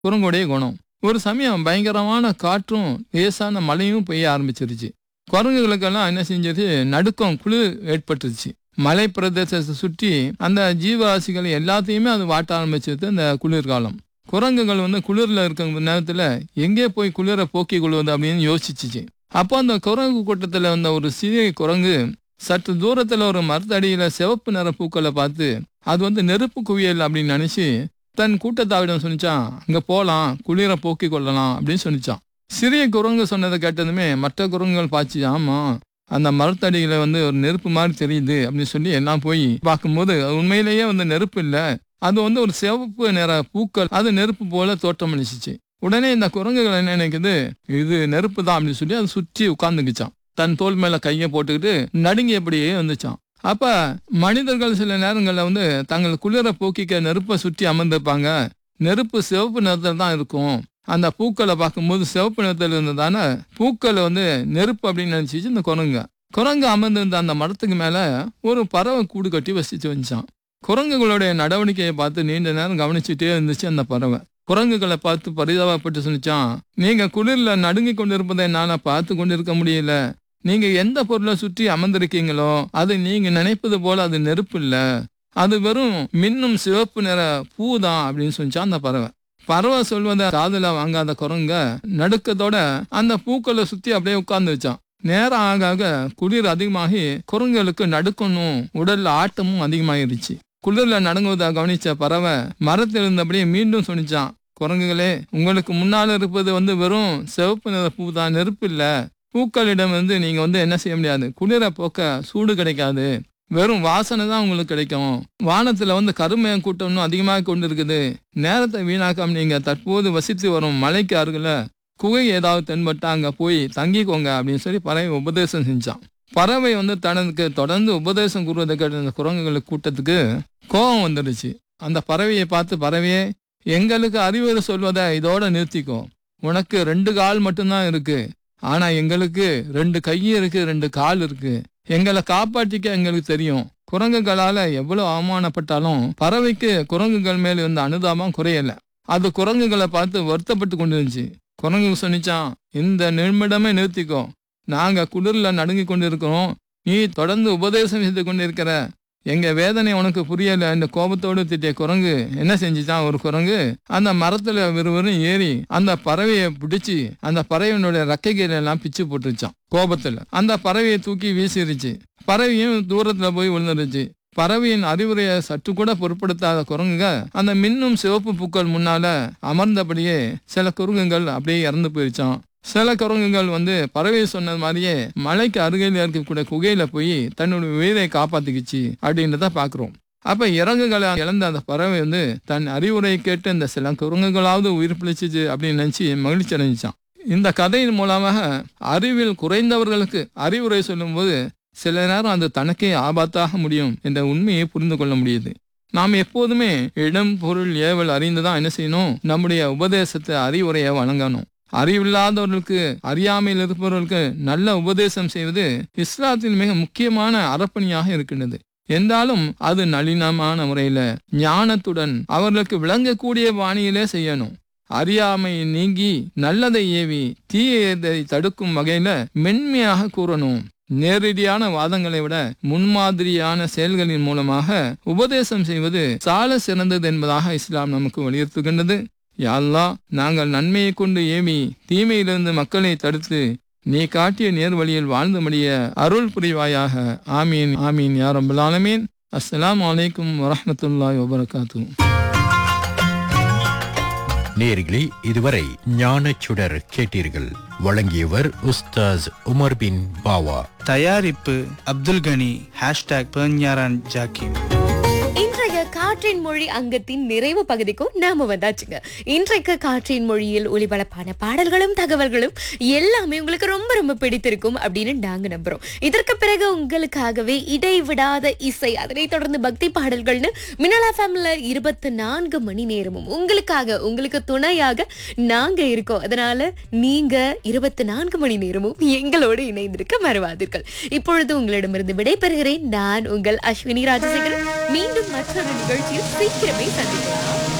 குரங்குடைய குணம் ஒரு சமயம் பயங்கரமான காற்றும் லேசான மழையும் பெய்ய ஆரம்பிச்சிருச்சு குரங்குகளுக்கெல்லாம் என்ன செஞ்சது நடுக்கம் குளிர் ஏற்பட்டுருச்சு மலை பிரதேசத்தை சுற்றி அந்த ஜீவராசிகள் எல்லாத்தையுமே அது வாட்ட ஆரம்பிச்சது அந்த குளிர்காலம் குரங்குகள் வந்து குளிர்ல இருக்கிற நேரத்துல எங்கே போய் குளிரை போக்கிக் கொள்வது அப்படின்னு யோசிச்சுச்சு அப்போ அந்த குரங்கு கூட்டத்துல வந்த ஒரு சிறிய குரங்கு சற்று தூரத்துல ஒரு மரத்தடியில சிவப்பு நிற பூக்களை பார்த்து அது வந்து நெருப்பு குவியல் அப்படின்னு நினைச்சு தன் கூட்டத்தாவிடம் சொன்னிச்சான் அங்க போலாம் குளிரை போக்கிக் கொள்ளலாம் அப்படின்னு சொன்னிச்சான் சிறிய குரங்கு சொன்னதை கேட்டதுமே மற்ற குரங்குகள் பாச்சு ஆமா அந்த மரத்தடியில வந்து ஒரு நெருப்பு மாதிரி தெரியுது அப்படின்னு சொல்லி எல்லாம் போய் பார்க்கும்போது அது உண்மையிலேயே வந்து நெருப்பு இல்லை அது வந்து ஒரு சிவப்பு நிற பூக்கள் அது நெருப்பு போல தோற்றம் அளிச்சிச்சு உடனே இந்த குரங்குகள் என்ன நினைக்குது இது நெருப்பு தான் அப்படின்னு சொல்லி அதை சுற்றி உட்கார்ந்துக்குச்சான் தன் தோல் மேல கையை போட்டுக்கிட்டு நடுங்கியபடியே வந்துச்சான் அப்ப மனிதர்கள் சில நேரங்கள்ல வந்து தங்கள் குளிர போக்கிக்க நெருப்பை சுற்றி அமர்ந்திருப்பாங்க நெருப்பு சிவப்பு நிறத்தில் தான் இருக்கும் அந்த பூக்களை பார்க்கும்போது சிவப்பு நிறத்தில் இருந்ததான பூக்களை வந்து நெருப்பு அப்படின்னு நினைச்சிச்சு இந்த குரங்கு குரங்கு அமர்ந்திருந்த அந்த மரத்துக்கு மேல ஒரு பறவை கூடு கட்டி வசிச்சு வந்துச்சான் குரங்குகளுடைய நடவடிக்கையை பார்த்து நீண்ட நேரம் கவனிச்சுட்டே இருந்துச்சு அந்த பறவை குரங்குகளை பார்த்து பரிதாபப்பட்டு சொன்னிச்சான் நீங்க குளிர்ல நடுங்கி கொண்டிருப்பதை என்னால பார்த்து கொண்டிருக்க முடியல நீங்க எந்த பொருளை சுற்றி அமர்ந்திருக்கீங்களோ அது நீங்க நினைப்பது போல அது நெருப்பு இல்ல அது வெறும் மின்னும் சிவப்பு நிற பூ தான் அப்படின்னு சொன்னிச்சான் அந்த பறவை பறவை சொல்வதை காதுல வாங்காத குரங்க நடுக்கத்தோட அந்த பூக்களை சுத்தி அப்படியே உட்கார்ந்து வச்சான் நேரம் ஆக ஆக குளிர் அதிகமாகி குரங்குகளுக்கு நடுக்கணும் உடல்ல ஆட்டமும் அதிகமாயிருச்சு குளிர்ல நடுங்குவதை கவனிச்ச பறவை மரத்தில் இருந்தபடியே மீண்டும் சொன்னிச்சான் குரங்குகளே உங்களுக்கு முன்னால இருப்பது வந்து வெறும் சிவப்பு நிற பூ தான் நெருப்பு இல்ல பூக்களிடம் வந்து நீங்க வந்து என்ன செய்ய முடியாது குளிர போக்க சூடு கிடைக்காது வெறும் வாசனை தான் உங்களுக்கு கிடைக்கும் வானத்துல வந்து கருமைய கூட்டம் இன்னும் அதிகமாக கொண்டு இருக்குது நேரத்தை வீணாக்காம நீங்க தற்போது வசித்து வரும் மலைக்கு அருகில குகை ஏதாவது தென்பட்டா அங்க போய் தங்கிக்கோங்க அப்படின்னு சொல்லி பறவை உபதேசம் செஞ்சான் பறவை வந்து தனக்கு தொடர்ந்து உபதேசம் கூறுவதை கேட்ட அந்த குரங்குகளுக்கு கூட்டத்துக்கு கோபம் வந்துடுச்சு அந்த பறவையை பார்த்து பறவையே எங்களுக்கு அறிவுரை சொல்வதை இதோட நிறுத்திக்கோ உனக்கு ரெண்டு கால் மட்டும்தான் இருக்கு ஆனா எங்களுக்கு ரெண்டு கை இருக்கு ரெண்டு கால் இருக்கு எங்களை காப்பாற்றிக்க எங்களுக்கு தெரியும் குரங்குகளால எவ்வளவு அவமானப்பட்டாலும் பறவைக்கு குரங்குகள் மேல் இருந்த அனுதாபம் குறையல அது குரங்குகளை பார்த்து வருத்தப்பட்டு கொண்டு இருந்துச்சு குரங்கு சொன்னிச்சான் இந்த நிமிடமே நிறுத்திக்கோ நாங்க குளிர்ல நடுங்கி கொண்டிருக்கிறோம் நீ தொடர்ந்து உபதேசம் செய்து கொண்டிருக்கிற எங்க வேதனை உனக்கு புரியல இந்த கோபத்தோடு திட்டிய குரங்கு என்ன செஞ்சுச்சான் ஒரு குரங்கு அந்த மரத்துல விறுவிறும் ஏறி அந்த பறவையை பிடிச்சு அந்த பறவையினுடைய ரெக்கைகளை எல்லாம் பிச்சு போட்டுருச்சான் கோபத்துல அந்த பறவையை தூக்கி வீசிருச்சு பறவையும் தூரத்துல போய் விழுந்துருச்சு பறவையின் அறிவுரையை சற்று கூட பொருட்படுத்தாத குரங்குங்க அந்த மின்னும் சிவப்பு பூக்கள் முன்னால அமர்ந்தபடியே சில குரங்குகள் அப்படியே இறந்து போயிருச்சான் சில குரங்குகள் வந்து பறவை சொன்னது மாதிரியே மலைக்கு அருகில் இருக்கக்கூடிய குகையில போய் தன்னுடைய உயிரை காப்பாத்திக்கிச்சு அப்படின்றத பாக்குறோம் அப்ப இறங்குகளை இழந்த அந்த பறவை வந்து தன் அறிவுரை கேட்டு இந்த சில குரங்குகளாவது உயிர் பிழைச்சிச்சு அப்படின்னு நினைச்சு மகிழ்ச்சி அடைஞ்சான் இந்த கதையின் மூலமாக அறிவில் குறைந்தவர்களுக்கு அறிவுரை சொல்லும்போது சில நேரம் அது தனக்கே ஆபத்தாக முடியும் என்ற உண்மையை புரிந்து கொள்ள முடியுது நாம் எப்போதுமே இடம் பொருள் ஏவல் அறிந்துதான் என்ன செய்யணும் நம்முடைய உபதேசத்தை அறிவுரையை வழங்கணும் அறிவில்லாதவர்களுக்கு அறியாமையில் இருப்பவர்களுக்கு நல்ல உபதேசம் செய்வது இஸ்லாத்தின் மிக முக்கியமான அறப்பணியாக இருக்கின்றது என்றாலும் அது நளினமான முறையில ஞானத்துடன் அவர்களுக்கு விளங்கக்கூடிய பாணியிலே செய்யணும் அறியாமை நீங்கி நல்லதை ஏவி தீயதை தடுக்கும் வகையில மென்மையாக கூறணும் நேரடியான வாதங்களை விட முன்மாதிரியான செயல்களின் மூலமாக உபதேசம் செய்வது சால சிறந்தது என்பதாக இஸ்லாம் நமக்கு வலியுறுத்துகின்றது யாழ்லா நாங்கள் நன்மையை கொண்டு ஏவி தீமையிலிருந்து மக்களை தடுத்து நீ காட்டிய நேர்வழியில் வாழ்ந்து முடிய அருள் புரிவாயாக ஆமீன் ஆமீன் யாரம் ஆலமீன் அஸ்ஸலாமு அலைக்கும் வரஹ்மத்துல்லாஹி வபரகாத்து நேர்களே இதுவரை ஞானச் சுடர் கேட்டீர்கள் வழங்கியவர் உஸ்தாஸ் உமர் பின் பாவா தயாரிப்பு அப்துல் கனி ஹேஷ்டாக் பெர்ஞாரான் ஜாக்கிம் இன்றைய காற்றின் மொழி அங்கத்தின் நிறைவு பகுதிக்கும் நாம வந்தாச்சுங்க இன்றைக்கு காற்றின் மொழியில் ஒளிபரப்பான பாடல்களும் தகவல்களும் எல்லாமே உங்களுக்கு ரொம்ப ரொம்ப பிடித்திருக்கும் அப்படின்னு நாங்க நம்புறோம் இதற்கு பிறகு உங்களுக்காகவே இடைவிடாத இசை அதனை தொடர்ந்து பக்தி பாடல்கள்னு மினலா ஃபேமில இருபத்தி நான்கு மணி நேரமும் உங்களுக்காக உங்களுக்கு துணையாக நாங்க இருக்கோம் அதனால நீங்க இருபத்தி நான்கு மணி நேரமும் எங்களோடு இணைந்திருக்க மறவாதீர்கள் இப்பொழுது உங்களிடமிருந்து விடைபெறுகிறேன் நான் உங்கள் அஸ்வினி ராஜசேகரன் மீண்டும் மற்றொரு நிகழ்ச்சியில் சீக்கிரமே சந்திக்கலாம்